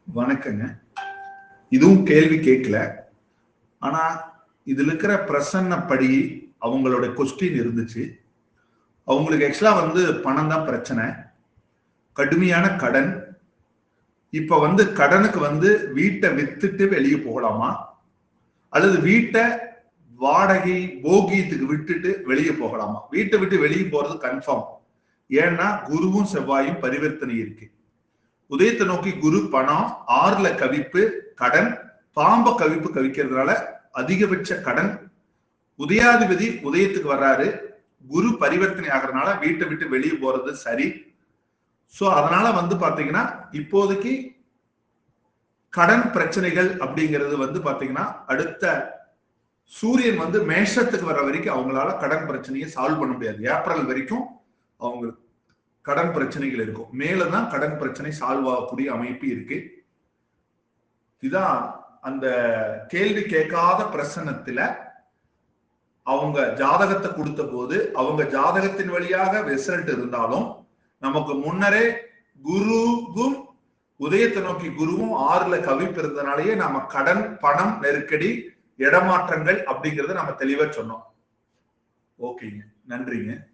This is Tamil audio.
வணக்கங்க இதுவும் கேள்வி கேட்கல ஆனா இதுல இருக்கிற பிரசன்னப்படி அவங்களோட கொஸ்டின் இருந்துச்சு அவங்களுக்கு ஆக்சுவலா வந்து பணம் தான் பிரச்சனை கடுமையான கடன் இப்ப வந்து கடனுக்கு வந்து வீட்டை வித்துட்டு வெளியே போகலாமா அல்லது வீட்டை வாடகை போகியத்துக்கு விட்டுட்டு வெளியே போகலாமா வீட்டை விட்டு வெளியே போறது கன்ஃபார்ம் ஏன்னா குருவும் செவ்வாயும் பரிவர்த்தனை இருக்கு உதயத்தை நோக்கி குரு பணம் ஆறுல கவிப்பு கடன் பாம்ப கவிப்பு கவிக்கிறதுனால அதிகபட்ச கடன் உதயாதிபதி உதயத்துக்கு வர்றாரு குரு பரிவர்த்தனை ஆகிறதுனால வீட்டை விட்டு வெளியே போறது சரி சோ அதனால வந்து பாத்தீங்கன்னா இப்போதைக்கு கடன் பிரச்சனைகள் அப்படிங்கிறது வந்து பாத்தீங்கன்னா அடுத்த சூரியன் வந்து மேஷத்துக்கு வர வரைக்கும் அவங்களால கடன் பிரச்சனையை சால்வ் பண்ண முடியாது ஏப்ரல் வரைக்கும் அவங்களுக்கு கடன் பிரச்சனைகள் இருக்கும் மேலதான் கடன் பிரச்சனை சால்வ் ஆகக்கூடிய அமைப்பு இருக்கு இதான் அந்த கேள்வி கேட்காத பிரசனத்துல அவங்க ஜாதகத்தை கொடுத்த போது அவங்க ஜாதகத்தின் வழியாக ரிசல்ட் இருந்தாலும் நமக்கு முன்னரே குருவும் உதயத்தை நோக்கி குருவும் ஆறுல கவிப்பு இருந்தனாலேயே நாம கடன் பணம் நெருக்கடி இடமாற்றங்கள் அப்படிங்கறத நம்ம தெளிவா சொன்னோம் ஓகேங்க நன்றிங்க